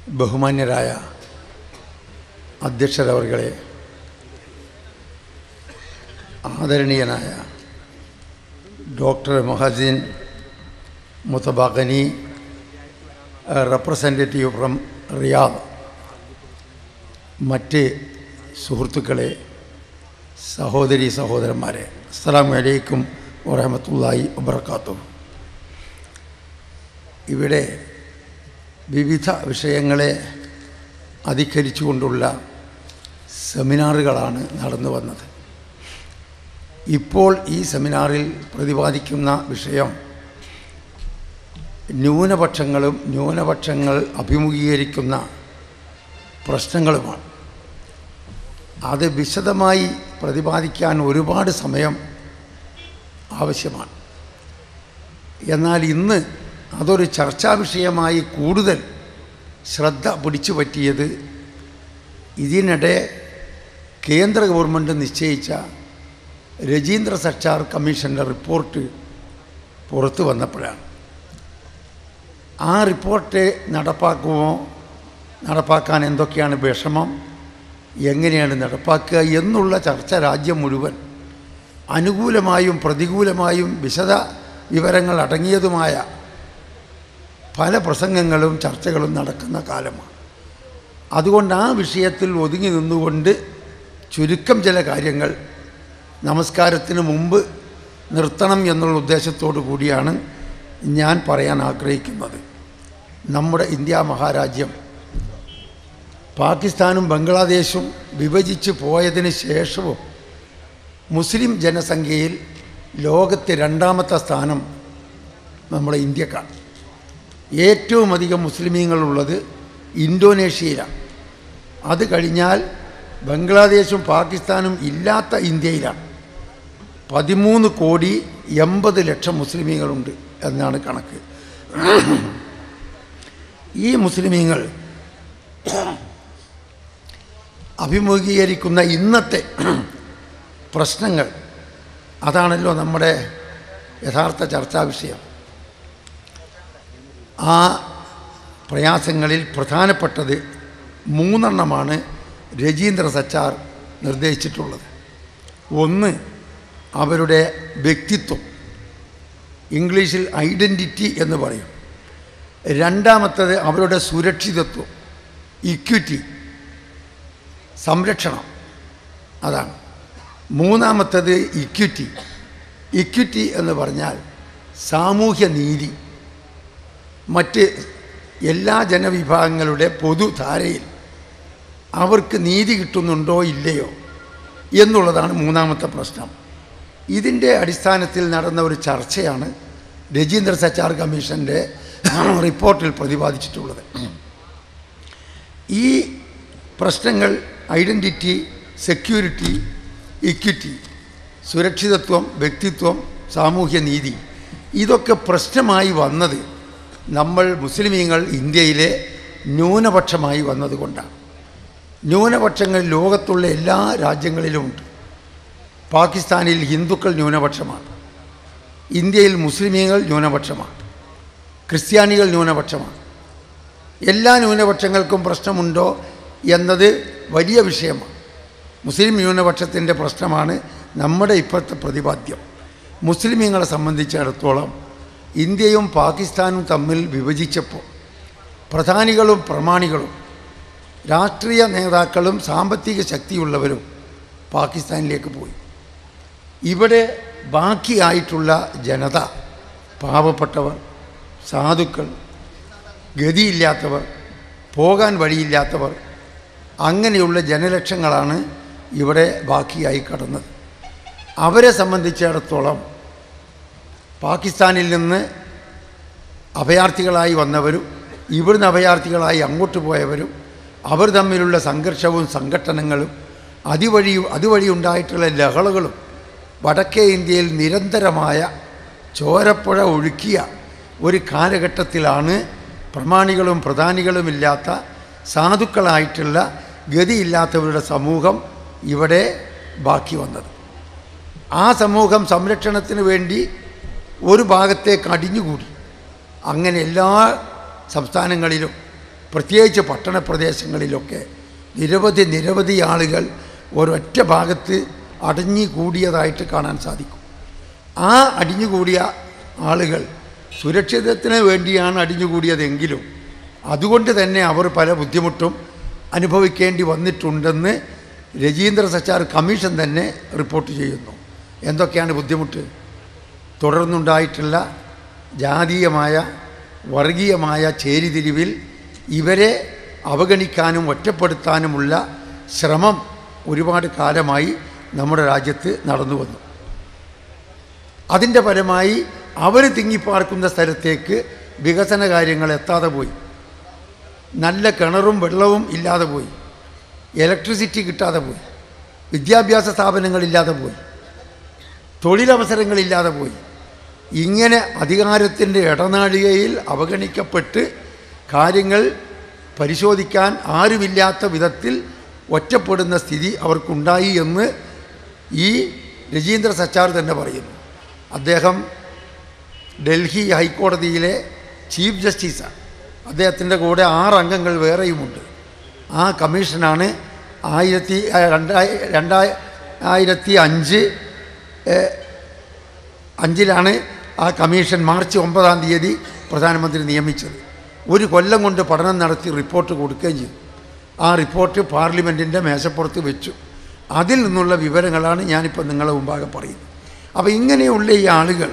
ബഹുമാന്യരായ അധ്യക്ഷരവർകളെ ആദരണീയനായ ഡോക്ടർ മൊഹസിൻ മുത്തബാഖനി റെപ്രസെൻറ്റേറ്റീവ് ഫ്രം റിയാദ് മറ്റ് സുഹൃത്തുക്കളെ സഹോദരി സഹോദരന്മാരെ അസ്സാം വലൈക്കും വറഹമത്തല്ലാഹി വബർക്കാത്തു ഇവിടെ വിവിധ വിഷയങ്ങളെ അധികരിച്ചുകൊണ്ടുള്ള സെമിനാറുകളാണ് നടന്നു വന്നത് ഇപ്പോൾ ഈ സെമിനാറിൽ പ്രതിപാദിക്കുന്ന വിഷയം ന്യൂനപക്ഷങ്ങളും ന്യൂനപക്ഷങ്ങൾ അഭിമുഖീകരിക്കുന്ന പ്രശ്നങ്ങളുമാണ് അത് വിശദമായി പ്രതിപാദിക്കാൻ ഒരുപാട് സമയം ആവശ്യമാണ് എന്നാൽ ഇന്ന് അതൊരു ചർച്ചാ വിഷയമായി കൂടുതൽ ശ്രദ്ധ പിടിച്ചു പറ്റിയത് ഇതിനിടെ കേന്ദ്ര ഗവൺമെൻറ് നിശ്ചയിച്ച രജീന്ദ്ര സച്ചാർ കമ്മീഷൻ്റെ റിപ്പോർട്ട് പുറത്തു വന്നപ്പോഴാണ് ആ റിപ്പോർട്ട് നടപ്പാക്കുമോ നടപ്പാക്കാൻ എന്തൊക്കെയാണ് വിഷമം എങ്ങനെയാണ് നടപ്പാക്കുക എന്നുള്ള ചർച്ച രാജ്യം മുഴുവൻ അനുകൂലമായും പ്രതികൂലമായും വിശദ വിവരങ്ങൾ അടങ്ങിയതുമായ പല പ്രസംഗങ്ങളും ചർച്ചകളും നടക്കുന്ന കാലമാണ് അതുകൊണ്ട് ആ വിഷയത്തിൽ ഒതുങ്ങി നിന്നുകൊണ്ട് ചുരുക്കം ചില കാര്യങ്ങൾ നമസ്കാരത്തിന് മുമ്പ് നിർത്തണം എന്നുള്ള ഉദ്ദേശത്തോടു കൂടിയാണ് ഞാൻ പറയാൻ ആഗ്രഹിക്കുന്നത് നമ്മുടെ ഇന്ത്യ മഹാരാജ്യം പാകിസ്ഥാനും ബംഗ്ലാദേശും വിഭജിച്ച് പോയതിന് ശേഷവും മുസ്ലിം ജനസംഖ്യയിൽ ലോകത്തെ രണ്ടാമത്തെ സ്ഥാനം നമ്മുടെ ഇന്ത്യക്കാണ് ഏറ്റവും അധികം മുസ്ലിമീങ്ങളുള്ളത് ഇന്തോനേഷ്യയിലാണ് അത് കഴിഞ്ഞാൽ ബംഗ്ലാദേശും പാകിസ്ഥാനും ഇല്ലാത്ത ഇന്ത്യയിലാണ് പതിമൂന്ന് കോടി എൺപത് ലക്ഷം മുസ്ലിമീങ്ങളുണ്ട് എന്നാണ് കണക്ക് ഈ മുസ്ലിമീങ്ങൾ അഭിമുഖീകരിക്കുന്ന ഇന്നത്തെ പ്രശ്നങ്ങൾ അതാണല്ലോ നമ്മുടെ യഥാർത്ഥ ചർച്ചാ വിഷയം ആ പ്രയാസങ്ങളിൽ പ്രധാനപ്പെട്ടത് മൂന്നെണ്ണമാണ് രജീന്ദ്ര സച്ചാർ നിർദ്ദേശിച്ചിട്ടുള്ളത് ഒന്ന് അവരുടെ വ്യക്തിത്വം ഇംഗ്ലീഷിൽ ഐഡൻറ്റിറ്റി എന്ന് പറയും രണ്ടാമത്തത് അവരുടെ സുരക്ഷിതത്വം ഇക്വിറ്റി സംരക്ഷണം അതാണ് മൂന്നാമത്തത് ഇക്വിറ്റി ഇക്വിറ്റി എന്ന് പറഞ്ഞാൽ സാമൂഹ്യ നീതി മറ്റ് എല്ലാ ജനവിഭാഗങ്ങളുടെ പൊതുധാരയിൽ അവർക്ക് നീതി കിട്ടുന്നുണ്ടോ ഇല്ലയോ എന്നുള്ളതാണ് മൂന്നാമത്തെ പ്രശ്നം ഇതിൻ്റെ അടിസ്ഥാനത്തിൽ നടന്ന ഒരു ചർച്ചയാണ് രജീന്ദ്ര സച്ചാർ കമ്മീഷൻ്റെ റിപ്പോർട്ടിൽ പ്രതിപാദിച്ചിട്ടുള്ളത് ഈ പ്രശ്നങ്ങൾ ഐഡൻറ്റിറ്റി സെക്യൂരിറ്റി ഇക്വിറ്റി സുരക്ഷിതത്വം വ്യക്തിത്വം സാമൂഹ്യ നീതി ഇതൊക്കെ പ്രശ്നമായി വന്നത് നമ്മൾ മുസ്ലിമീങ്ങൾ ഇന്ത്യയിലെ ന്യൂനപക്ഷമായി വന്നതുകൊണ്ടാണ് ന്യൂനപക്ഷങ്ങൾ ലോകത്തുള്ള എല്ലാ രാജ്യങ്ങളിലുമുണ്ട് പാകിസ്ഥാനിൽ ഹിന്ദുക്കൾ ന്യൂനപക്ഷമാണ് ഇന്ത്യയിൽ മുസ്ലിമീങ്ങൾ ന്യൂനപക്ഷമാണ് ക്രിസ്ത്യാനികൾ ന്യൂനപക്ഷമാണ് എല്ലാ ന്യൂനപക്ഷങ്ങൾക്കും പ്രശ്നമുണ്ടോ എന്നത് വലിയ വിഷയമാണ് മുസ്ലിം ന്യൂനപക്ഷത്തിൻ്റെ പ്രശ്നമാണ് നമ്മുടെ ഇപ്പോഴത്തെ പ്രതിപാദ്യം മുസ്ലിമീങ്ങളെ സംബന്ധിച്ചിടത്തോളം ഇന്ത്യയും പാകിസ്ഥാനും തമ്മിൽ വിഭജിച്ചപ്പോൾ പ്രധാനികളും പ്രമാണികളും രാഷ്ട്രീയ നേതാക്കളും സാമ്പത്തിക ശക്തിയുള്ളവരും പാകിസ്ഥാനിലേക്ക് പോയി ഇവിടെ ബാക്കിയായിട്ടുള്ള ജനത പാവപ്പെട്ടവർ സാധുക്കൾ ഗതിയില്ലാത്തവർ പോകാൻ വഴിയില്ലാത്തവർ അങ്ങനെയുള്ള ജനലക്ഷങ്ങളാണ് ഇവിടെ ബാക്കിയായി കടന്നത് അവരെ സംബന്ധിച്ചിടത്തോളം പാകിസ്ഥാനിൽ നിന്ന് അഭയാർത്ഥികളായി വന്നവരും ഇവിടുന്ന് അഭയാർത്ഥികളായി അങ്ങോട്ട് പോയവരും അവർ തമ്മിലുള്ള സംഘർഷവും സംഘട്ടനങ്ങളും അതുവഴി അതുവഴി ഉണ്ടായിട്ടുള്ള ലഹളകളും വടക്കേ ഇന്ത്യയിൽ നിരന്തരമായ ചോരപ്പുഴ ഒഴുക്കിയ ഒരു കാലഘട്ടത്തിലാണ് പ്രമാണികളും പ്രധാനികളുമില്ലാത്ത സാധുക്കളായിട്ടുള്ള ഗതിയില്ലാത്തവരുടെ സമൂഹം ഇവിടെ ബാക്കി വന്നത് ആ സമൂഹം സംരക്ഷണത്തിന് വേണ്ടി ഒരു ഭാഗത്തേക്ക് അടിഞ്ഞുകൂടി അങ്ങനെ എല്ലാ സംസ്ഥാനങ്ങളിലും പ്രത്യേകിച്ച് പട്ടണ പ്രദേശങ്ങളിലൊക്കെ നിരവധി നിരവധി ആളുകൾ ഒരൊറ്റ ഭാഗത്ത് അടഞ്ഞു കൂടിയതായിട്ട് കാണാൻ സാധിക്കും ആ അടിഞ്ഞുകൂടിയ ആളുകൾ സുരക്ഷിതത്തിന് വേണ്ടിയാണ് അടിഞ്ഞുകൂടിയതെങ്കിലും അതുകൊണ്ട് തന്നെ അവർ പല ബുദ്ധിമുട്ടും അനുഭവിക്കേണ്ടി വന്നിട്ടുണ്ടെന്ന് രജീന്ദ്ര സച്ചാർ കമ്മീഷൻ തന്നെ റിപ്പോർട്ട് ചെയ്യുന്നു എന്തൊക്കെയാണ് ബുദ്ധിമുട്ട് തുടർന്നുണ്ടായിട്ടുള്ള ജാതീയമായ വർഗീയമായ ചേരിതിരിവിൽ ഇവരെ അവഗണിക്കാനും ഒറ്റപ്പെടുത്താനുമുള്ള ശ്രമം ഒരുപാട് കാലമായി നമ്മുടെ രാജ്യത്ത് നടന്നു വന്നു അതിൻ്റെ ഫലമായി അവർ തിങ്ങിപ്പാർക്കുന്ന സ്ഥലത്തേക്ക് വികസന കാര്യങ്ങൾ എത്താതെ പോയി നല്ല കിണറും വെള്ളവും ഇല്ലാതെ പോയി ഇലക്ട്രിസിറ്റി കിട്ടാതെ പോയി വിദ്യാഭ്യാസ സ്ഥാപനങ്ങളില്ലാതെ പോയി തൊഴിലവസരങ്ങളില്ലാതെ പോയി ഇങ്ങനെ അധികാരത്തിൻ്റെ ഇടനാഴികയിൽ അവഗണിക്കപ്പെട്ട് കാര്യങ്ങൾ പരിശോധിക്കാൻ ആരുമില്ലാത്ത വിധത്തിൽ ഒറ്റപ്പെടുന്ന സ്ഥിതി അവർക്കുണ്ടായി എന്ന് ഈ രജീന്ദ്ര സച്ചാർ തന്നെ പറയുന്നു അദ്ദേഹം ഡൽഹി ഹൈക്കോടതിയിലെ ചീഫ് ജസ്റ്റിസാണ് അദ്ദേഹത്തിൻ്റെ കൂടെ ആറ് അംഗങ്ങൾ വേറെയുമുണ്ട് ആ കമ്മീഷനാണ് ആയിരത്തി രണ്ടായി രണ്ടായിരത്തി അഞ്ച് അഞ്ചിലാണ് ആ കമ്മീഷൻ മാർച്ച് ഒമ്പതാം തീയതി പ്രധാനമന്ത്രി നിയമിച്ചത് ഒരു കൊല്ലം കൊണ്ട് പഠനം നടത്തി റിപ്പോർട്ട് കൊടുക്കുകയും ചെയ്തു ആ റിപ്പോർട്ട് പാർലമെൻറ്റിൻ്റെ മേശപ്പുറത്ത് വെച്ചു അതിൽ നിന്നുള്ള വിവരങ്ങളാണ് ഞാനിപ്പോൾ നിങ്ങളെ മുമ്പാകെ പറയുന്നത് അപ്പോൾ ഇങ്ങനെയുള്ള ഈ ആളുകൾ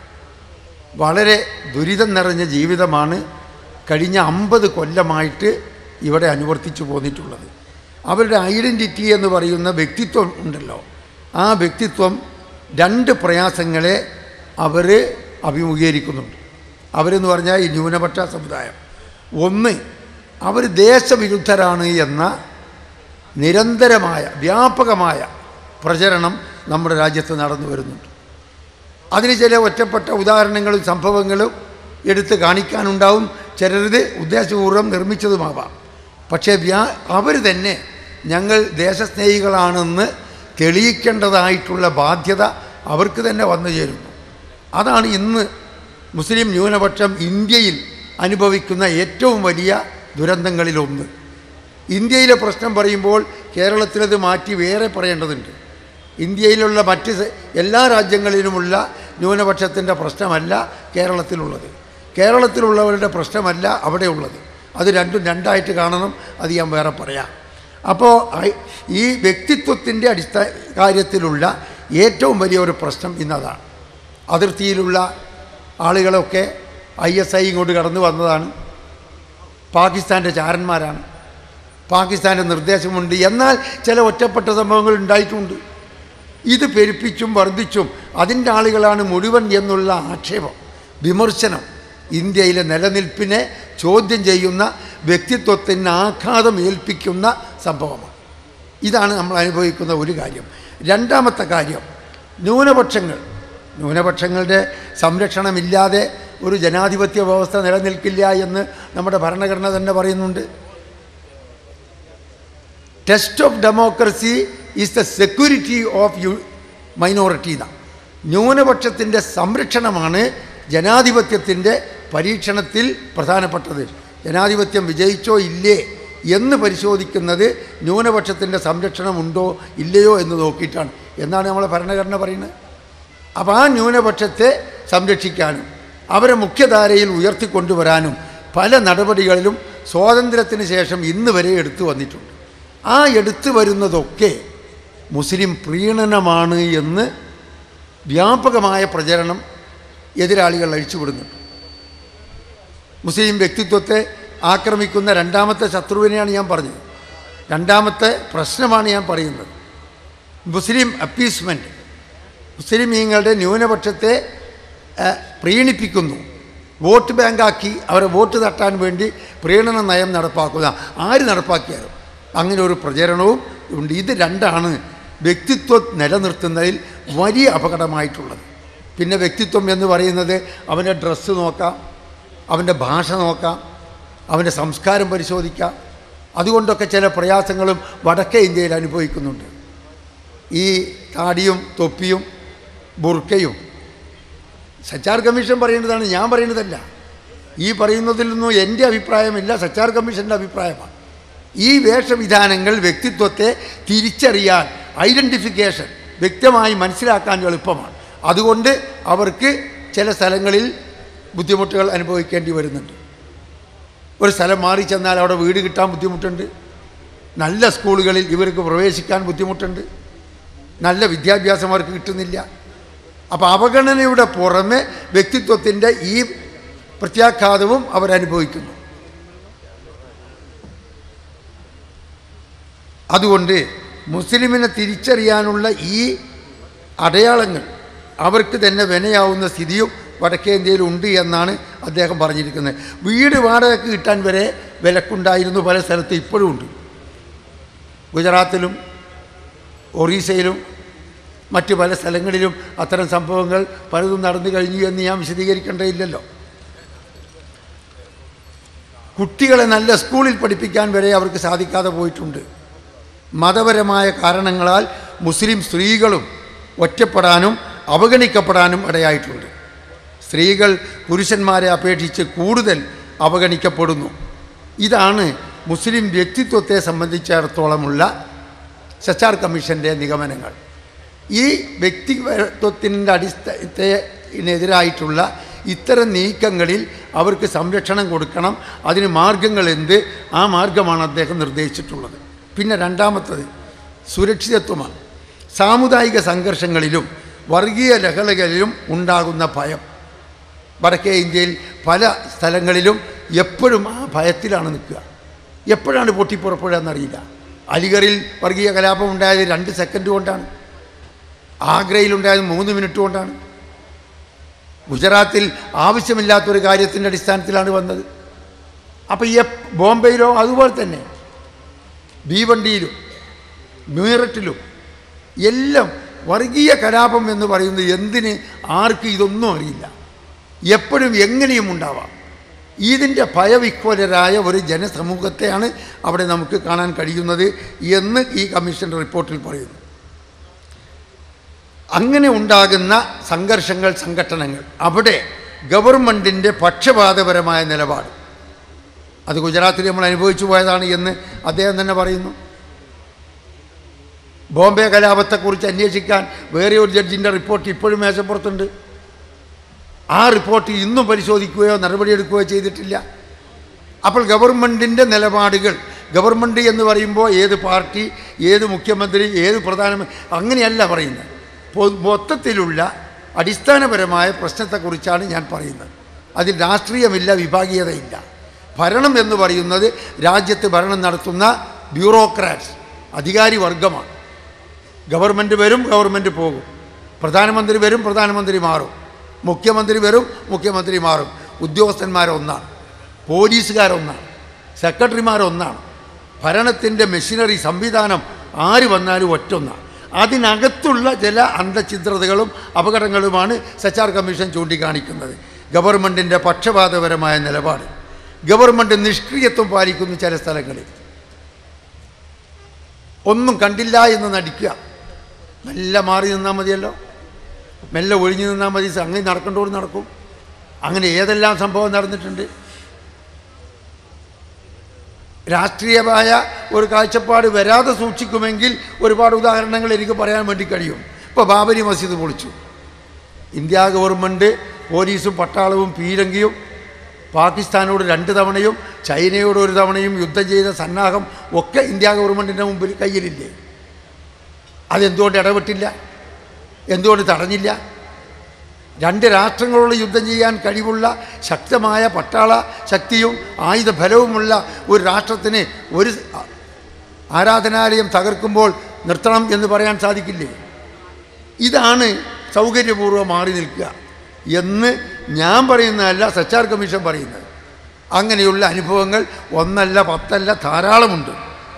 വളരെ ദുരിതം നിറഞ്ഞ ജീവിതമാണ് കഴിഞ്ഞ അമ്പത് കൊല്ലമായിട്ട് ഇവിടെ അനുവർത്തിച്ചു പോന്നിട്ടുള്ളത് അവരുടെ ഐഡൻറ്റിറ്റി എന്ന് പറയുന്ന വ്യക്തിത്വം ഉണ്ടല്ലോ ആ വ്യക്തിത്വം രണ്ട് പ്രയാസങ്ങളെ അവർ അഭിമുഖീകരിക്കുന്നുണ്ട് അവരെന്ന് പറഞ്ഞാൽ ഈ ന്യൂനപക്ഷ സമുദായം ഒന്ന് അവർ ദേശവിരുദ്ധരാണ് എന്ന നിരന്തരമായ വ്യാപകമായ പ്രചരണം നമ്മുടെ രാജ്യത്ത് നടന്നു വരുന്നുണ്ട് അതിന് ചില ഒറ്റപ്പെട്ട ഉദാഹരണങ്ങളും സംഭവങ്ങളും എടുത്ത് കാണിക്കാനുണ്ടാവും ചിലരിത് ഉദ്ദേശപൂർവ്വം നിർമ്മിച്ചതുമാവാം പക്ഷേ വ്യാ അവർ തന്നെ ഞങ്ങൾ ദേശസ്നേഹികളാണെന്ന് തെളിയിക്കേണ്ടതായിട്ടുള്ള ബാധ്യത അവർക്ക് തന്നെ വന്നു ചേരുന്നു അതാണ് ഇന്ന് മുസ്ലിം ന്യൂനപക്ഷം ഇന്ത്യയിൽ അനുഭവിക്കുന്ന ഏറ്റവും വലിയ ദുരന്തങ്ങളിലൊന്ന് ഇന്ത്യയിലെ പ്രശ്നം പറയുമ്പോൾ കേരളത്തിലത് മാറ്റി വേറെ പറയേണ്ടതുണ്ട് ഇന്ത്യയിലുള്ള മറ്റ് സ- എല്ലാ രാജ്യങ്ങളിലുമുള്ള ന്യൂനപക്ഷത്തിൻ്റെ പ്രശ്നമല്ല കേരളത്തിലുള്ളത് കേരളത്തിലുള്ളവരുടെ പ്രശ്നമല്ല അവിടെയുള്ളത് അത് രണ്ടും രണ്ടായിട്ട് കാണണം അത് ഞാൻ വേറെ പറയാം അപ്പോൾ ഐ- ഈ വ്യക്തിത്വത്തിൻ്റെ അടിസ്ഥാന കാര്യത്തിലുള്ള ഏറ്റവും വലിയ ഒരു പ്രശ്നം ഇന്നതാണ് അതിർത്തിയിലുള്ള ആളുകളൊക്കെ ഐ എസ് ഐ ഇങ്ങോട്ട് കടന്നു വന്നതാണ് പാകിസ്ഥാൻ്റെ ചാരന്മാരാണ് പാകിസ്ഥാൻ്റെ നിർദ്ദേശമുണ്ട് എന്നാൽ ചില ഒറ്റപ്പെട്ട സംഭവങ്ങൾ ഉണ്ടായിട്ടുണ്ട് ഇത് പെരുപ്പിച്ചും വർദ്ധിച്ചും അതിൻ്റെ ആളുകളാണ് മുഴുവൻ എന്നുള്ള ആക്ഷേപം വിമർശനം ഇന്ത്യയിലെ നിലനിൽപ്പിനെ ചോദ്യം ചെയ്യുന്ന വ്യക്തിത്വത്തിന് ആഘാതം ഏൽപ്പിക്കുന്ന സംഭവമാണ് ഇതാണ് നമ്മൾ അനുഭവിക്കുന്ന ഒരു കാര്യം രണ്ടാമത്തെ കാര്യം ന്യൂനപക്ഷങ്ങൾ ന്യൂനപക്ഷങ്ങളുടെ സംരക്ഷണമില്ലാതെ ഒരു ജനാധിപത്യ വ്യവസ്ഥ നിലനിൽക്കില്ല എന്ന് നമ്മുടെ ഭരണഘടന തന്നെ പറയുന്നുണ്ട് test of democracy is the security of you minority എന്നാണ് ന്യൂനപക്ഷത്തിൻ്റെ സംരക്ഷണമാണ് ജനാധിപത്യത്തിൻ്റെ പരീക്ഷണത്തിൽ പ്രധാനപ്പെട്ടത് ജനാധിപത്യം വിജയിച്ചോ ഇല്ലേ എന്ന് പരിശോധിക്കുന്നത് ന്യൂനപക്ഷത്തിൻ്റെ സംരക്ഷണം ഉണ്ടോ ഇല്ലയോ എന്ന് നോക്കിയിട്ടാണ് എന്നാണ് നമ്മളെ ഭരണഘടന പറയുന്നത് അപ്പോൾ ആ ന്യൂനപക്ഷത്തെ സംരക്ഷിക്കാനും അവരെ മുഖ്യധാരയിൽ ഉയർത്തിക്കൊണ്ടുവരാനും പല നടപടികളിലും സ്വാതന്ത്ര്യത്തിന് ശേഷം ഇന്ന് വരെ എടുത്തു വന്നിട്ടുണ്ട് ആ എടുത്തു വരുന്നതൊക്കെ മുസ്ലിം പ്രീണനമാണ് എന്ന് വ്യാപകമായ പ്രചരണം എതിരാളികൾ അഴിച്ചുവിടുന്നുണ്ട് മുസ്ലിം വ്യക്തിത്വത്തെ ആക്രമിക്കുന്ന രണ്ടാമത്തെ ശത്രുവിനെയാണ് ഞാൻ പറഞ്ഞത് രണ്ടാമത്തെ പ്രശ്നമാണ് ഞാൻ പറയുന്നത് മുസ്ലിം അപ്പീസ്മെൻറ്റ് മുസ്ലിമീങ്ങളുടെ ന്യൂനപക്ഷത്തെ ആ, പ്രീണിപ്പിക്കുന്നു വോട്ട് ബാങ്കാക്കി അവരെ വോട്ട് തട്ടാൻ വേണ്ടി പ്രീണന നയം നടപ്പാക്കുക ആര് നടപ്പാക്കിയാലും അങ്ങനെ ഒരു പ്രചരണവും ഉണ്ട് ഇത് രണ്ടാണ് വ്യക്തിത്വം നിലനിർത്തുന്നതിൽ വലിയ അപകടമായിട്ടുള്ളത് പിന്നെ വ്യക്തിത്വം എന്ന് പറയുന്നത് അവൻ്റെ ഡ്രസ്സ് നോക്കാം അവൻ്റെ ഭാഷ നോക്കാം അവൻ്റെ സംസ്കാരം പരിശോധിക്കാം അതുകൊണ്ടൊക്കെ ചില പ്രയാസങ്ങളും വടക്കേ ഇന്ത്യയിൽ അനുഭവിക്കുന്നുണ്ട് ഈ താടിയും തൊപ്പിയും ബുർക്കയും സച്ചാർ കമ്മീഷൻ പറയുന്നതാണ് ഞാൻ പറയുന്നതല്ല ഈ പറയുന്നതിലൊന്നും എൻ്റെ അഭിപ്രായമില്ല സച്ചാർ കമ്മീഷൻ്റെ അഭിപ്രായമാണ് ഈ വേഷവിധാനങ്ങൾ വ്യക്തിത്വത്തെ തിരിച്ചറിയാൻ ഐഡൻറ്റിഫിക്കേഷൻ വ്യക്തമായി മനസ്സിലാക്കാൻ എളുപ്പമാണ് അതുകൊണ്ട് അവർക്ക് ചില സ്ഥലങ്ങളിൽ ബുദ്ധിമുട്ടുകൾ അനുഭവിക്കേണ്ടി വരുന്നുണ്ട് ഒരു സ്ഥലം മാറി ചെന്നാൽ അവിടെ വീട് കിട്ടാൻ ബുദ്ധിമുട്ടുണ്ട് നല്ല സ്കൂളുകളിൽ ഇവർക്ക് പ്രവേശിക്കാൻ ബുദ്ധിമുട്ടുണ്ട് നല്ല വിദ്യാഭ്യാസം അവർക്ക് കിട്ടുന്നില്ല അപ്പോൾ അവഗണനയുടെ പുറമെ വ്യക്തിത്വത്തിൻ്റെ ഈ പ്രത്യാഘാതവും അവരനുഭവിക്കുന്നു അതുകൊണ്ട് മുസ്ലിമിനെ തിരിച്ചറിയാനുള്ള ഈ അടയാളങ്ങൾ അവർക്ക് തന്നെ വിനയാവുന്ന സ്ഥിതിയും വടക്കേ ഇന്ത്യയിൽ ഉണ്ട് എന്നാണ് അദ്ദേഹം പറഞ്ഞിരിക്കുന്നത് വീട് വാടകയ്ക്ക് കിട്ടാൻ വരെ വിലക്കുണ്ടായിരുന്നു പല സ്ഥലത്തും ഇപ്പോഴും ഉണ്ട് ഗുജറാത്തിലും ഒറീസയിലും മറ്റ് പല സ്ഥലങ്ങളിലും അത്തരം സംഭവങ്ങൾ പലതും നടന്നു കഴിഞ്ഞു എന്ന് ഞാൻ വിശദീകരിക്കേണ്ടതില്ലല്ലോ കുട്ടികളെ നല്ല സ്കൂളിൽ പഠിപ്പിക്കാൻ വരെ അവർക്ക് സാധിക്കാതെ പോയിട്ടുണ്ട് മതപരമായ കാരണങ്ങളാൽ മുസ്ലിം സ്ത്രീകളും ഒറ്റപ്പെടാനും അവഗണിക്കപ്പെടാനും ഇടയായിട്ടുണ്ട് സ്ത്രീകൾ പുരുഷന്മാരെ അപേക്ഷിച്ച് കൂടുതൽ അവഗണിക്കപ്പെടുന്നു ഇതാണ് മുസ്ലിം വ്യക്തിത്വത്തെ സംബന്ധിച്ചിടത്തോളമുള്ള സച്ചാർ കമ്മീഷൻ്റെ നിഗമനങ്ങൾ ഈ വ്യക്തിത്വത്തിൻ്റെ അടിസ്ഥാനത്തിനെതിരായിട്ടുള്ള ഇത്തരം നീക്കങ്ങളിൽ അവർക്ക് സംരക്ഷണം കൊടുക്കണം അതിന് മാർഗങ്ങൾ എന്ത് ആ മാർഗമാണ് അദ്ദേഹം നിർദ്ദേശിച്ചിട്ടുള്ളത് പിന്നെ രണ്ടാമത്തത് സുരക്ഷിതത്വമാണ് സാമുദായിക സംഘർഷങ്ങളിലും വർഗീയ ലഹളകളിലും ഉണ്ടാകുന്ന ഭയം വടക്കേ ഇന്ത്യയിൽ പല സ്ഥലങ്ങളിലും എപ്പോഴും ആ ഭയത്തിലാണ് നിൽക്കുക എപ്പോഴാണ് പൊട്ടിപ്പുറപ്പെടുക എന്നറിയില്ല അലിഗറിൽ വർഗീയ കലാപം ഉണ്ടായത് രണ്ട് സെക്കൻഡ് കൊണ്ടാണ് ആഗ്രയിലുണ്ടായത് മൂന്ന് മിനിറ്റ് കൊണ്ടാണ് ഗുജറാത്തിൽ ആവശ്യമില്ലാത്തൊരു കാര്യത്തിൻ്റെ അടിസ്ഥാനത്തിലാണ് വന്നത് അപ്പോൾ ഈ ബോംബെയിലോ അതുപോലെ തന്നെ ഭീവണ്ടിയിലും മീററ്റിലും എല്ലാം വർഗീയ കലാപം എന്ന് പറയുന്നത് എന്തിന് ആർക്ക് ഇതൊന്നും അറിയില്ല എപ്പോഴും എങ്ങനെയും ഉണ്ടാവാം ഇതിൻ്റെ ഭയവിഹ്വലരായ ഒരു ജനസമൂഹത്തെയാണ് അവിടെ നമുക്ക് കാണാൻ കഴിയുന്നത് എന്ന് ഈ കമ്മീഷൻ റിപ്പോർട്ടിൽ പറയുന്നു അങ്ങനെ ഉണ്ടാകുന്ന സംഘർഷങ്ങൾ സംഘടനകൾ അവിടെ ഗവൺമെൻറ്റിൻ്റെ പക്ഷപാതപരമായ നിലപാട് അത് ഗുജറാത്തിൽ നമ്മൾ അനുഭവിച്ചു പോയതാണ് എന്ന് അദ്ദേഹം തന്നെ പറയുന്നു ബോംബെ കലാപത്തെക്കുറിച്ച് അന്വേഷിക്കാൻ വേറെ ഒരു ജഡ്ജിൻ്റെ റിപ്പോർട്ട് ഇപ്പോഴും മേശപ്പുറത്തുണ്ട് ആ റിപ്പോർട്ട് ഇന്നും പരിശോധിക്കുകയോ നടപടിയെടുക്കുകയോ ചെയ്തിട്ടില്ല അപ്പോൾ ഗവൺമെൻറ്റിൻ്റെ നിലപാടുകൾ ഗവൺമെൻറ് എന്ന് പറയുമ്പോൾ ഏത് പാർട്ടി ഏത് മുഖ്യമന്ത്രി ഏത് പ്രധാനമന്ത്രി അങ്ങനെയല്ല പറയുന്നത് പൊ- മൊത്തത്തിലുള്ള അടിസ്ഥാനപരമായ പ്രശ്നത്തെക്കുറിച്ചാണ് ഞാൻ പറയുന്നത് അതിൽ രാഷ്ട്രീയമില്ല വിഭാഗീയതയില്ല ഭരണം എന്ന് പറയുന്നത് രാജ്യത്ത് ഭരണം നടത്തുന്ന ബ്യൂറോക്രാറ്റ്സ് അധികാരി വർഗമാണ് ഗവൺമെൻറ് വരും ഗവൺമെൻറ് പോകും പ്രധാനമന്ത്രി വരും പ്രധാനമന്ത്രി മാറും മുഖ്യമന്ത്രി വരും മുഖ്യമന്ത്രി മാറും ഉദ്യോഗസ്ഥന്മാരൊന്നാണ് പോലീസുകാരൊന്നാണ് സെക്രട്ടറിമാരൊന്നാണ് ഭരണത്തിൻ്റെ മെഷീനറി സംവിധാനം ആര് വന്നാലും ഒറ്റൊന്നാണ് അതിനകത്തുള്ള ചില അന്തഛിദ്രതകളും അപകടങ്ങളുമാണ് സച്ചാർ കമ്മീഷൻ ചൂണ്ടിക്കാണിക്കുന്നത് ഗവൺമെൻറ്റിൻ്റെ പക്ഷപാതപരമായ നിലപാട് ഗവൺമെൻറ് നിഷ്ക്രിയത്വം പാലിക്കുന്നു ചില സ്ഥലങ്ങളിൽ ഒന്നും കണ്ടില്ല എന്ന് നടിക്കുക മെല്ലെ മാറി നിന്നാൽ മതിയല്ലോ മെല്ലെ ഒഴിഞ്ഞു നിന്നാൽ മതി അങ്ങനെ നടക്കേണ്ടോട് നടക്കും അങ്ങനെ ഏതെല്ലാം സംഭവം നടന്നിട്ടുണ്ട് രാഷ്ട്രീയമായ ഒരു കാഴ്ചപ്പാട് വരാതെ സൂക്ഷിക്കുമെങ്കിൽ ഒരുപാട് ഉദാഹരണങ്ങൾ എനിക്ക് പറയാൻ വേണ്ടി കഴിയും ഇപ്പോൾ ബാബരി മസ്ജിദ് പൊളിച്ചു ഇന്ത്യ ഗവൺമെൻറ് പോലീസും പട്ടാളവും പീരങ്കിയും പാകിസ്ഥാനോട് രണ്ട് തവണയും ചൈനയോട് ഒരു തവണയും യുദ്ധം ചെയ്ത സന്നാഹം ഒക്കെ ഇന്ത്യ ഗവൺമെൻറ്റിൻ്റെ മുമ്പിൽ കയ്യിലില്ലേ അതെന്തുകൊണ്ട് ഇടപെട്ടില്ല എന്തുകൊണ്ട് തടഞ്ഞില്ല രണ്ട് രാഷ്ട്രങ്ങളോട് യുദ്ധം ചെയ്യാൻ കഴിവുള്ള ശക്തമായ പട്ടാള ശക്തിയും ആയുധബലവുമുള്ള ഒരു രാഷ്ട്രത്തിന് ഒരു ആരാധനാലയം തകർക്കുമ്പോൾ നിർത്തണം എന്ന് പറയാൻ സാധിക്കില്ലേ ഇതാണ് സൗകര്യപൂർവ്വം മാറി നിൽക്കുക എന്ന് ഞാൻ പറയുന്നതല്ല സച്ചാർ കമ്മീഷൻ പറയുന്നത് അങ്ങനെയുള്ള അനുഭവങ്ങൾ ഒന്നല്ല പത്തല്ല ധാരാളമുണ്ട്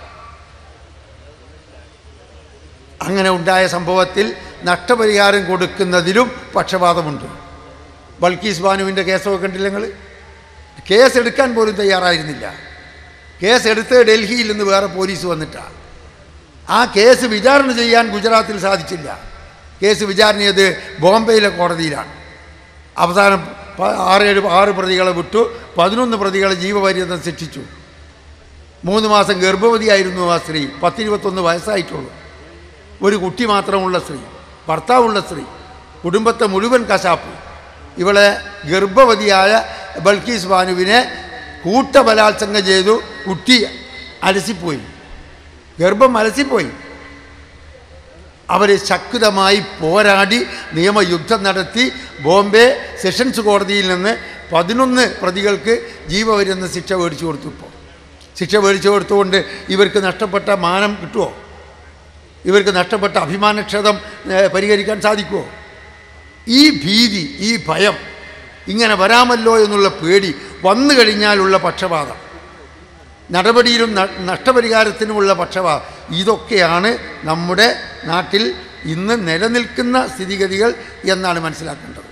അങ്ങനെ ഉണ്ടായ സംഭവത്തിൽ നഷ്ടപരിഹാരം കൊടുക്കുന്നതിലും പക്ഷപാതമുണ്ട് ബൾക്കീസ് ബാനുവിൻ്റെ കേസൊക്കെ കണ്ടില്ല നിങ്ങൾ കേസ് എടുക്കാൻ പോലും തയ്യാറായിരുന്നില്ല കേസ് എടുത്ത് ഡൽഹിയിൽ നിന്ന് വേറെ പോലീസ് വന്നിട്ടാണ് ആ കേസ് വിചാരണ ചെയ്യാൻ ഗുജറാത്തിൽ സാധിച്ചില്ല കേസ് വിചാരണ ചെയ്ത് ബോംബെയിലെ കോടതിയിലാണ് അവസാനം പ- ആറേഴ് ആറ് പ്രതികളെ വിട്ടു പതിനൊന്ന് പ്രതികളെ ജീവപര്യന്തം ശിക്ഷിച്ചു മൂന്ന് മാസം ഗർഭവതിയായിരുന്നു ആ സ്ത്രീ പത്തിരുപത്തൊന്ന് വയസ്സായിട്ടുള്ളൂ ഒരു കുട്ടി മാത്രമുള്ള സ്ത്രീ ഭർത്താവുള്ള സ്ത്രീ കുടുംബത്തെ മുഴുവൻ കശാപ്പ് ഇവളെ ഗർഭവതിയായ ബൽക്കീസ് ബാനുവിനെ കൂട്ടബലാത്സംഗം ചെയ്തു കുട്ടി അലസിപ്പോയി ഗർഭം അലസിപ്പോയി അവർ ശക്തമായി പോരാടി നിയമയുദ്ധം നടത്തി ബോംബെ സെഷൻസ് കോടതിയിൽ നിന്ന് പതിനൊന്ന് പ്രതികൾക്ക് ജീവപര്യന്തം ശിക്ഷ മേടിച്ചു കൊടുത്തു ഇപ്പോൾ ശിക്ഷ മേടിച്ചു കൊടുത്തുകൊണ്ട് ഇവർക്ക് നഷ്ടപ്പെട്ട മാനം കിട്ടുമോ ഇവർക്ക് നഷ്ടപ്പെട്ട അഭിമാനക്ഷതം ഏഹ്, പരിഹരിക്കാൻ സാധിക്കുമോ ഈ ഭീതി ഈ ഭയം ഇങ്ങനെ വരാമല്ലോ എന്നുള്ള പേടി വന്നു കഴിഞ്ഞാലുള്ള പക്ഷപാതം നടപടിയിലും ന- നഷ്ടപരിഹാരത്തിനുമുള്ള പക്ഷപാതം ഇതൊക്കെയാണ് നമ്മുടെ നാട്ടിൽ ഇന്ന് നിലനിൽക്കുന്ന സ്ഥിതിഗതികൾ എന്നാണ് മനസ്സിലാക്കേണ്ടത്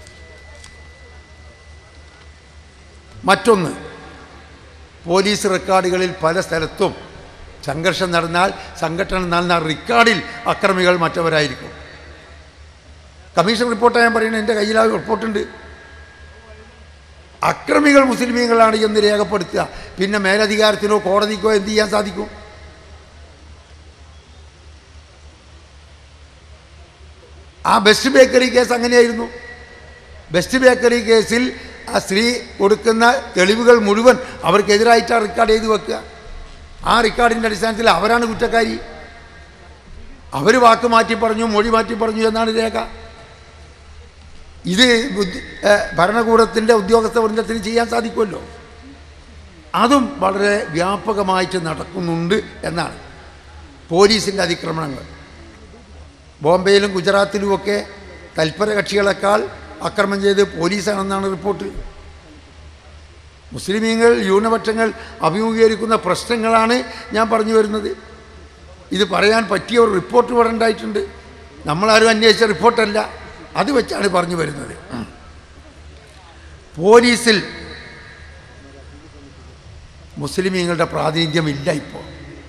മറ്റൊന്ന് പോലീസ് റെക്കോർഡുകളിൽ പല സ്ഥലത്തും സംഘർഷം നടന്നാൽ സംഘടന നടന്നാൽ റെക്കോർഡിൽ അക്രമികൾ മറ്റവരായിരിക്കും കമ്മീഷൻ റിപ്പോർട്ടാണ് ഞാൻ പറയുന്നത് എൻ്റെ കയ്യിൽ ആ റിപ്പോർട്ടുണ്ട് അക്രമികൾ മുസ്ലിമീങ്ങളാണ് എന്ന് രേഖപ്പെടുത്തുക പിന്നെ മേലധികാരത്തിനോ കോടതിക്കോ എന്ത് ചെയ്യാൻ സാധിക്കും ആ ബെസ്റ്റ് ബേക്കറി കേസ് അങ്ങനെയായിരുന്നു ബെസ്റ്റ് ബേക്കറി കേസിൽ ആ സ്ത്രീ കൊടുക്കുന്ന തെളിവുകൾ മുഴുവൻ അവർക്കെതിരായിട്ടാണ് റെക്കോർഡ് ചെയ്ത് വെക്കുക ആ റെക്കോർഡിൻ്റെ അടിസ്ഥാനത്തിൽ അവരാണ് കുറ്റക്കാരി അവർ വാക്ക് മാറ്റി പറഞ്ഞു മൊഴി മാറ്റി പറഞ്ഞു എന്നാണ് രേഖ ഇത് ബുദ്ധി ഏഹ് ഭരണകൂടത്തിൻ്റെ ഉദ്യോഗസ്ഥ വൃന്ദത്തിന് ചെയ്യാൻ സാധിക്കുമല്ലോ അതും വളരെ വ്യാപകമായിട്ട് നടക്കുന്നുണ്ട് എന്നാണ് പോലീസിൻ്റെ അതിക്രമണങ്ങൾ ബോംബെയിലും ഗുജറാത്തിലുമൊക്കെ തൽപര കക്ഷികളെക്കാൾ അക്രമം ചെയ്ത് പോലീസാണെന്നാണ് റിപ്പോർട്ട് മുസ്ലിമീങ്ങൾ ന്യൂനപക്ഷങ്ങൾ അഭിമുഖീകരിക്കുന്ന പ്രശ്നങ്ങളാണ് ഞാൻ പറഞ്ഞു വരുന്നത് ഇത് പറയാൻ പറ്റിയ ഒരു റിപ്പോർട്ട് ഇവിടെ ഉണ്ടായിട്ടുണ്ട് നമ്മളാരും അന്വേഷിച്ച റിപ്പോർട്ടല്ല അത് വെച്ചാണ് പറഞ്ഞു വരുന്നത് പോലീസിൽ മുസ്ലിമീങ്ങളുടെ പ്രാതിനിധ്യം ഇല്ല ഇപ്പോൾ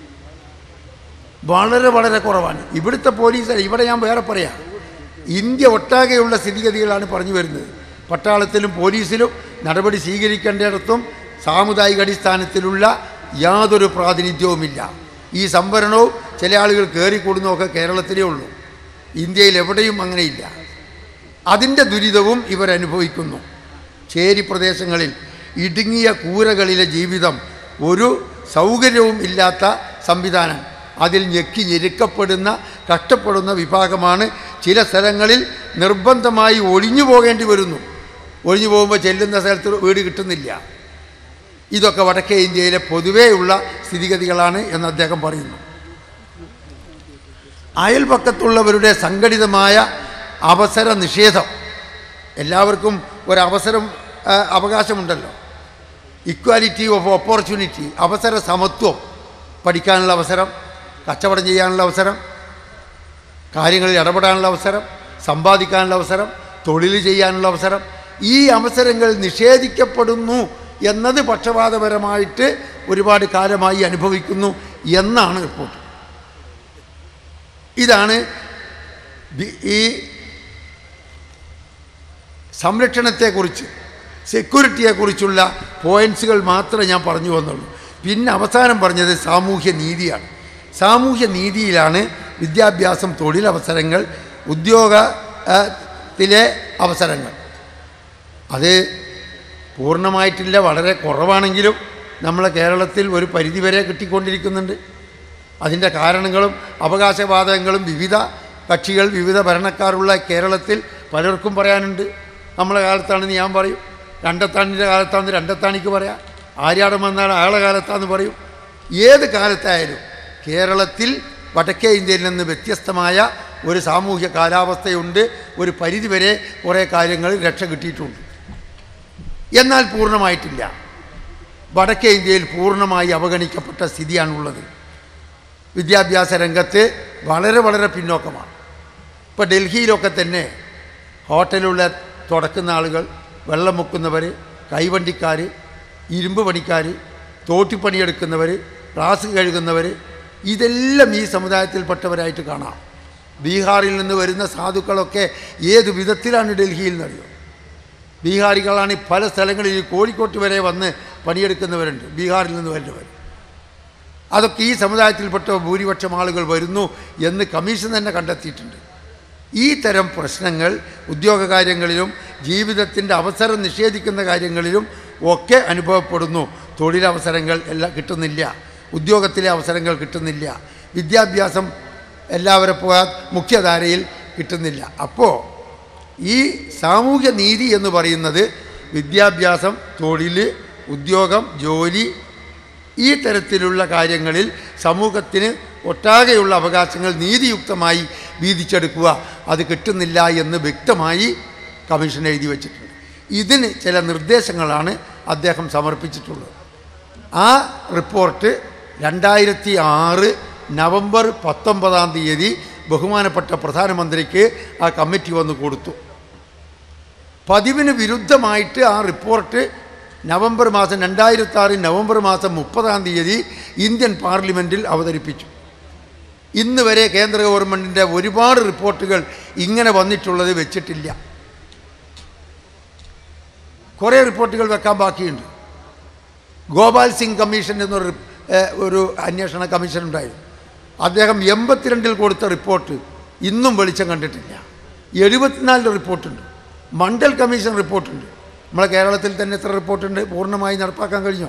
വളരെ വളരെ കുറവാണ് ഇവിടുത്തെ പോലീസ് ഇവിടെ ഞാൻ വേറെ പറയാം ഇന്ത്യ ഒട്ടാകെയുള്ള സ്ഥിതിഗതികളാണ് പറഞ്ഞു വരുന്നത് പട്ടാളത്തിലും പോലീസിലും നടപടി സ്വീകരിക്കേണ്ടിടത്തും സാമുദായിക അടിസ്ഥാനത്തിലുള്ള യാതൊരു പ്രാതിനിധ്യവുമില്ല ഈ സംവരണവും ചില ആളുകൾ കയറിക്കൂടുന്നതൊക്കെ കേരളത്തിലേ ഉള്ളൂ ഇന്ത്യയിൽ എവിടെയും അങ്ങനെയില്ല അതിൻ്റെ ദുരിതവും ഇവരനുഭവിക്കുന്നു ചേരി പ്രദേശങ്ങളിൽ ഇടുങ്ങിയ കൂരകളിലെ ജീവിതം ഒരു സൗകര്യവും ഇല്ലാത്ത സംവിധാനം അതിൽ ഞെക്കി ഞെരുക്കപ്പെടുന്ന കഷ്ടപ്പെടുന്ന വിഭാഗമാണ് ചില സ്ഥലങ്ങളിൽ നിർബന്ധമായി ഒഴിഞ്ഞു പോകേണ്ടി വരുന്നു ഒഴിഞ്ഞു പോകുമ്പോൾ ചെല്ലുന്ന സ്ഥലത്ത് വീട് കിട്ടുന്നില്ല ഇതൊക്കെ വടക്കേ ഇന്ത്യയിലെ പൊതുവെയുള്ള സ്ഥിതിഗതികളാണ് എന്ന് അദ്ദേഹം പറയുന്നു അയൽപക്കത്തുള്ളവരുടെ സംഘടിതമായ അവസര നിഷേധം എല്ലാവർക്കും ഒരവസരം ആ, അവകാശമുണ്ടല്ലോ ഇക്വാലിറ്റി ഓഫ് ഓപ്പർച്യൂണിറ്റി അവസര സമത്വം പഠിക്കാനുള്ള അവസരം കച്ചവടം ചെയ്യാനുള്ള അവസരം കാര്യങ്ങളിൽ ഇടപെടാനുള്ള അവസരം സമ്പാദിക്കാനുള്ള അവസരം തൊഴിൽ ചെയ്യാനുള്ള അവസരം ഈ അവസരങ്ങൾ നിഷേധിക്കപ്പെടുന്നു എന്നത് പക്ഷപാതപരമായിട്ട് ഒരുപാട് കാലമായി അനുഭവിക്കുന്നു എന്നാണ് റിപ്പോർട്ട് ഇതാണ് ബി- ഈ സംരക്ഷണത്തെക്കുറിച്ച് സെക്യൂരിറ്റിയെക്കുറിച്ചുള്ള പോയിൻറ്റ്സുകൾ മാത്രമേ ഞാൻ പറഞ്ഞു വന്നുള്ളൂ പിന്നെ അവസാനം പറഞ്ഞത് സാമൂഹ്യ നീതിയാണ് സാമൂഹ്യ നീതിയിലാണ് വിദ്യാഭ്യാസം തൊഴിലവസരങ്ങൾ ഉദ്യോഗ ആ, ത്തിലെ അവസരങ്ങൾ അത് പൂർണ്ണമായിട്ടില്ല വളരെ കുറവാണെങ്കിലും നമ്മളെ കേരളത്തിൽ ഒരു പരിധിവരെ കിട്ടിക്കൊണ്ടിരിക്കുന്നുണ്ട് അതിൻ്റെ കാരണങ്ങളും അവകാശവാദങ്ങളും വിവിധ കക്ഷികൾ വിവിധ ഭരണക്കാരുള്ള കേരളത്തിൽ പലർക്കും പറയാനുണ്ട് നമ്മളെ കാലത്താണെന്ന് ഞാൻ പറയും രണ്ടത്താണിൻ്റെ കാലത്താണെന്ന് രണ്ടത്താണിക്ക് പറയാം ആര്യാടം വന്നാൽ അയാളെ കാലത്താന്ന് പറയും ഏത് കാലത്തായാലും കേരളത്തിൽ വടക്കേ ഇന്ത്യയിൽ നിന്ന് വ്യത്യസ്തമായ ഒരു സാമൂഹ്യ കാലാവസ്ഥയുണ്ട് ഒരു പരിധിവരെ കുറേ കാര്യങ്ങളിൽ രക്ഷ കിട്ടിയിട്ടുണ്ട് എന്നാൽ പൂർണ്ണമായിട്ടില്ല വടക്കേ ഇന്ത്യയിൽ പൂർണ്ണമായി അവഗണിക്കപ്പെട്ട സ്ഥിതിയാണുള്ളത് വിദ്യാഭ്യാസ രംഗത്ത് വളരെ വളരെ പിന്നോക്കമാണ് ഇപ്പോൾ ഡൽഹിയിലൊക്കെ തന്നെ ഹോട്ടലിലുള്ള തുടക്കുന്ന ആളുകൾ വെള്ളം മുക്കുന്നവർ കൈവണ്ടിക്കാർ ഇരുമ്പ് പണിക്കാർ തോട്ടിപ്പണിയെടുക്കുന്നവർ ഗ്ലാസ് കഴുകുന്നവർ ഇതെല്ലാം ഈ സമുദായത്തിൽപ്പെട്ടവരായിട്ട് കാണാം ബീഹാറിൽ നിന്ന് വരുന്ന സാധുക്കളൊക്കെ ഏത് വിധത്തിലാണ് ഡൽഹിയിൽ നിന്നറിയോ ബീഹാറികളാണ് പല സ്ഥലങ്ങളിൽ ഈ കോഴിക്കോട്ട് വരെ വന്ന് പണിയെടുക്കുന്നവരുണ്ട് ബീഹാറിൽ നിന്ന് വരുന്നവർ അതൊക്കെ ഈ സമുദായത്തിൽപ്പെട്ട ഭൂരിപക്ഷം ആളുകൾ വരുന്നു എന്ന് കമ്മീഷൻ തന്നെ കണ്ടെത്തിയിട്ടുണ്ട് ഈ തരം പ്രശ്നങ്ങൾ ഉദ്യോഗ കാര്യങ്ങളിലും ജീവിതത്തിൻ്റെ അവസരം നിഷേധിക്കുന്ന കാര്യങ്ങളിലും ഒക്കെ അനുഭവപ്പെടുന്നു തൊഴിലവസരങ്ങൾ എല്ലാം കിട്ടുന്നില്ല ഉദ്യോഗത്തിലെ അവസരങ്ങൾ കിട്ടുന്നില്ല വിദ്യാഭ്യാസം എല്ലാവരെ പോകാൻ മുഖ്യധാരയിൽ കിട്ടുന്നില്ല അപ്പോൾ ഈ സാമൂഹ്യ നീതി എന്ന് പറയുന്നത് വിദ്യാഭ്യാസം തൊഴിൽ ഉദ്യോഗം ജോലി ഈ തരത്തിലുള്ള കാര്യങ്ങളിൽ സമൂഹത്തിന് ഒട്ടാകെയുള്ള അവകാശങ്ങൾ നീതിയുക്തമായി വീതിച്ചെടുക്കുക അത് കിട്ടുന്നില്ല എന്ന് വ്യക്തമായി കമ്മീഷൻ എഴുതി വച്ചിട്ടുണ്ട് ഇതിന് ചില നിർദ്ദേശങ്ങളാണ് അദ്ദേഹം സമർപ്പിച്ചിട്ടുള്ളത് ആ റിപ്പോർട്ട് രണ്ടായിരത്തി ആറ് നവംബർ പത്തൊമ്പതാം തീയതി ബഹുമാനപ്പെട്ട പ്രധാനമന്ത്രിക്ക് ആ കമ്മിറ്റി വന്ന് കൊടുത്തു പതിവിന് വിരുദ്ധമായിട്ട് ആ റിപ്പോർട്ട് നവംബർ മാസം രണ്ടായിരത്തി ആറ് നവംബർ മാസം മുപ്പതാം തീയതി ഇന്ത്യൻ പാർലമെൻറ്റിൽ അവതരിപ്പിച്ചു ഇന്ന് വരെ കേന്ദ്ര ഗവൺമെൻറ്റിൻ്റെ ഒരുപാട് റിപ്പോർട്ടുകൾ ഇങ്ങനെ വന്നിട്ടുള്ളത് വെച്ചിട്ടില്ല കുറേ റിപ്പോർട്ടുകൾ വെക്കാൻ ബാക്കിയുണ്ട് ഗോപാൽ സിംഗ് കമ്മീഷൻ എന്നൊരു റി- ഏഹ് ഒരു അന്വേഷണ കമ്മീഷൻ ഉണ്ടായിരുന്നു അദ്ദേഹം എൺപത്തിരണ്ടിൽ കൊടുത്ത റിപ്പോർട്ട് ഇന്നും വെളിച്ചം കണ്ടിട്ടില്ല എഴുപത്തിനാലിൽ റിപ്പോർട്ടുണ്ട് മണ്ഡൽ കമ്മീഷൻ റിപ്പോർട്ടുണ്ട് നമ്മളെ കേരളത്തിൽ തന്നെ എത്ര റിപ്പോർട്ടുണ്ട് പൂർണ്ണമായി നടപ്പാക്കാൻ കഴിഞ്ഞോ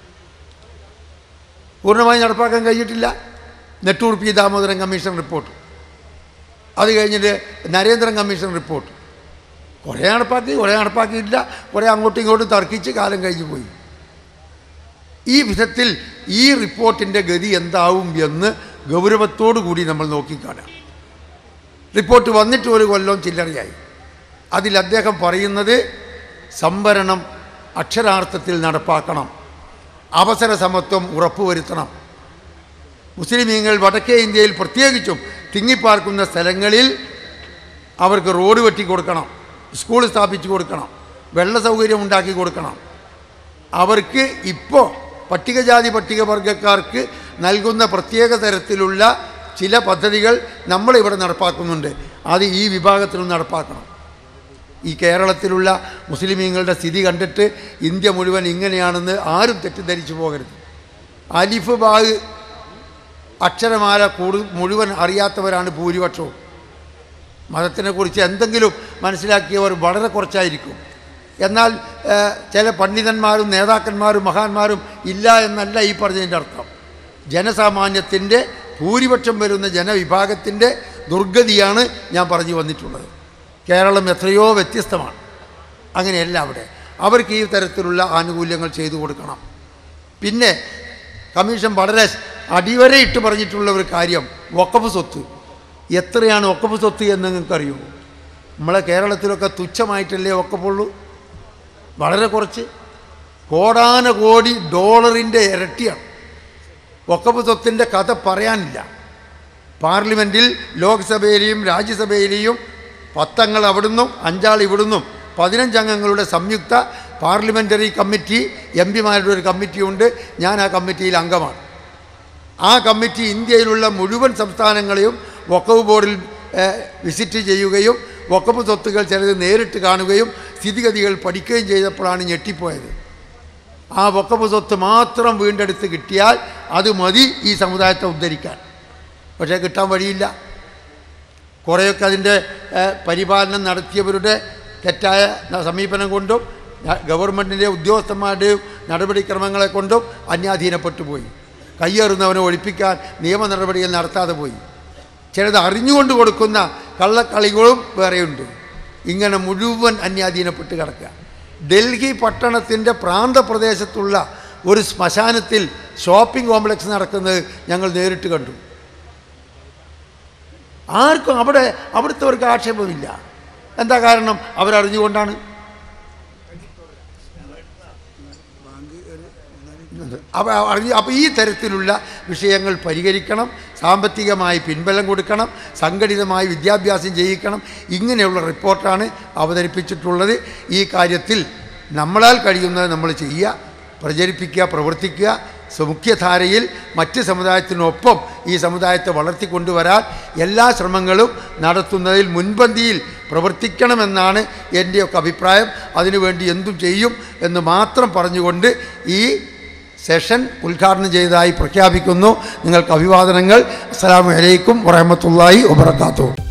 പൂർണ്ണമായി നടപ്പാക്കാൻ കഴിഞ്ഞിട്ടില്ല Nettur P Damodaran commission report അത് കഴിഞ്ഞിട്ട് നരേന്ദ്രൻ കമ്മീഷൻ റിപ്പോർട്ട് കുറേ നടപ്പാക്കി കുറേ നടപ്പാക്കിയില്ല കുറേ അങ്ങോട്ടും ഇങ്ങോട്ടും തർക്കിച്ച് കാലം കഴിഞ്ഞു പോയി ഈ വിധത്തിൽ ഈ റിപ്പോർട്ടിൻ്റെ ഗതി എന്താവും എന്ന് ഗൗരവത്തോടു കൂടി നമ്മൾ നോക്കിക്കാണാം റിപ്പോർട്ട് വന്നിട്ട് ഒരു കൊല്ലം ചില്ലറയായി അതിൽ അദ്ദേഹം പറയുന്നത് സംവരണം അക്ഷരാർത്ഥത്തിൽ നടപ്പാക്കണം അവസര സമത്വം ഉറപ്പുവരുത്തണം മുസ്ലിമീങ്ങൾ വടക്കേ ഇന്ത്യയിൽ പ്രത്യേകിച്ചും തിങ്ങിപ്പാർക്കുന്ന സ്ഥലങ്ങളിൽ അവർക്ക് റോഡ് വെട്ടി കൊടുക്കണം സ്കൂൾ സ്ഥാപിച്ചു കൊടുക്കണം വെള്ള സൗകര്യം ഉണ്ടാക്കി കൊടുക്കണം അവർക്ക് ഇപ്പോൾ പട്ടികജാതി പട്ടികവർഗക്കാർക്ക് നൽകുന്ന പ്രത്യേക തരത്തിലുള്ള ചില പദ്ധതികൾ നമ്മളിവിടെ നടപ്പാക്കുന്നുണ്ട് അത് ഈ വിഭാഗത്തിലും നടപ്പാക്കണം ഈ കേരളത്തിലുള്ള മുസ്ലിമീങ്ങളുടെ സ്ഥിതി കണ്ടിട്ട് ഇന്ത്യ മുഴുവൻ ഇങ്ങനെയാണെന്ന് ആരും തെറ്റിദ്ധരിച്ചു പോകരുത് അലിഫ് ബാഗ് അക്ഷരമാല കൂടു മുഴുവൻ അറിയാത്തവരാണ് ഭൂരിപക്ഷവും മതത്തിനെക്കുറിച്ച് എന്തെങ്കിലും മനസ്സിലാക്കിയവർ വളരെ കുറച്ചായിരിക്കും എന്നാൽ ഏഹ്, ചില പണ്ഡിതന്മാരും നേതാക്കന്മാരും മഹാന്മാരും ഇല്ല എന്നല്ല ഈ പറഞ്ഞതിൻ്റെ അർത്ഥം ജനസാമാന്യത്തിൻ്റെ ഭൂരിപക്ഷം വരുന്ന ജനവിഭാഗത്തിൻ്റെ ദുർഗതിയാണ് ഞാൻ പറഞ്ഞു വന്നിട്ടുള്ളത് കേരളം എത്രയോ വ്യത്യസ്തമാണ് അങ്ങനെയല്ല അവിടെ അവർക്ക് ഈ തരത്തിലുള്ള ആനുകൂല്യങ്ങൾ ചെയ്തു കൊടുക്കണം പിന്നെ കമ്മീഷൻ വളരെ അടിവരയിട്ട് പറഞ്ഞിട്ടുള്ള ഒരു കാര്യം വക്കഫ് സ്വത്ത് എത്രയാണ് വക്കഫ് സ്വത്ത് എന്ന് നിങ്ങൾക്കറിയോ നമ്മളെ കേരളത്തിലൊക്കെ തുച്ഛമായിട്ടല്ലേ വക്കഫുള്ളൂ വളരെ കുറച്ച് കോടാന കോടി ഡോളറിൻ്റെ ഇരട്ടിയാണ് വക്കഫ് സ്വത്തിൻ്റെ കഥ പറയാനില്ല പാർലമെൻറ്റിൽ ലോക്സഭയിലെയും രാജ്യസഭയിലെയും പത്തങ്ങൾ അവിടുന്നും അഞ്ചാൾ ഇവിടുന്നും പതിനഞ്ചംഗങ്ങളുടെ സംയുക്ത പാർലമെൻ്ററി കമ്മിറ്റി എം പിമാരുടെ ഒരു കമ്മിറ്റിയുണ്ട് ഞാൻ ആ കമ്മിറ്റിയിൽ അംഗമാണ് ആ കമ്മിറ്റി ഇന്ത്യയിലുള്ള മുഴുവൻ സംസ്ഥാനങ്ങളെയും വക്കഫ് ബോർഡിൽ ഏഹ്, വിസിറ്റ് ചെയ്യുകയും വക്കഫ് സ്വത്തുകൾ ചിലത് നേരിട്ട് കാണുകയും സ്ഥിതിഗതികൾ പഠിക്കുകയും ചെയ്തപ്പോഴാണ് ഞെട്ടിപ്പോയത് ആ വക്കഫ് സ്വത്ത് മാത്രം വീണ്ടെടുത്ത് കിട്ടിയാൽ അത് മതി ഈ സമുദായത്തെ ഉദ്ധരിക്കാൻ പക്ഷേ കിട്ടാൻ വഴിയില്ല കുറേയൊക്കെ അതിൻ്റെ ഏഹ്, പരിപാലനം നടത്തിയവരുടെ തെറ്റായ ന- സമീപനം കൊണ്ടും ന- ഗവൺമെൻറ്റിൻ്റെ ഉദ്യോഗസ്ഥന്മാരുടെയും നടപടിക്രമങ്ങളെ കൊണ്ടും അന്യാധീനപ്പെട്ടു പോയി കയ്യേറുന്നവനെ ഒഴിപ്പിക്കാൻ നിയമ നടപടികൾ നടത്താതെ പോയി ചിലത് അറിഞ്ഞുകൊണ്ട് കൊടുക്കുന്ന കള്ളക്കളികളും വേറെയുണ്ട് ഇങ്ങനെ മുഴുവൻ അന്യാധീനപ്പെട്ട് കിടക്കുക ഡൽഹി പട്ടണത്തിൻ്റെ പ്രാന്തപ്രദേശത്തുള്ള ഒരു ശ്മശാനത്തിൽ ഷോപ്പിംഗ് കോംപ്ലക്സ് നടക്കുന്നത് ഞങ്ങൾ നേരിട്ട് കണ്ടു ആർക്കും അവിടെ അവിടുത്തെ ആക്ഷേപമില്ല എന്താ കാരണം അവരറിഞ്ഞുകൊണ്ടാണ് അപ്പോൾ അറിഞ്ഞ് അപ്പോൾ ഈ തരത്തിലുള്ള വിഷയങ്ങൾ പരിഹരിക്കണം സാമ്പത്തികമായി പിൻബലം കൊടുക്കണം സംഘടിതമായി വിദ്യാഭ്യാസം ചെയ്യിക്കണം ഇങ്ങനെയുള്ള റിപ്പോർട്ടാണ് അവതരിപ്പിച്ചിട്ടുള്ളത് ഈ കാര്യത്തിൽ നമ്മളാൽ കഴിയുന്നത് നമ്മൾ ചെയ്യുക പ്രചരിപ്പിക്കുക പ്രവർത്തിക്കുക സ- മുഖ്യധാരയിൽ മറ്റ് സമുദായത്തിനൊപ്പം ഈ സമുദായത്തെ വളർത്തിക്കൊണ്ടുവരാൻ എല്ലാ ശ്രമങ്ങളും നടത്തുന്നതിൽ മുൻപന്തിയിൽ പ്രവർത്തിക്കണമെന്നാണ് എൻ്റെയൊക്കെ അഭിപ്രായം അതിനുവേണ്ടി എന്തും ചെയ്യും എന്ന് മാത്രം പറഞ്ഞുകൊണ്ട് ഈ സെഷൻ ഉദ്ഘാടനം ചെയ്തതായി പ്രഖ്യാപിക്കുന്നു നിങ്ങൾക്ക് അഭിവാദനങ്ങൾ അസ്സലാമു അലൈക്കും വറഹമത്തല്ലാഹി വബർക്കാത്തു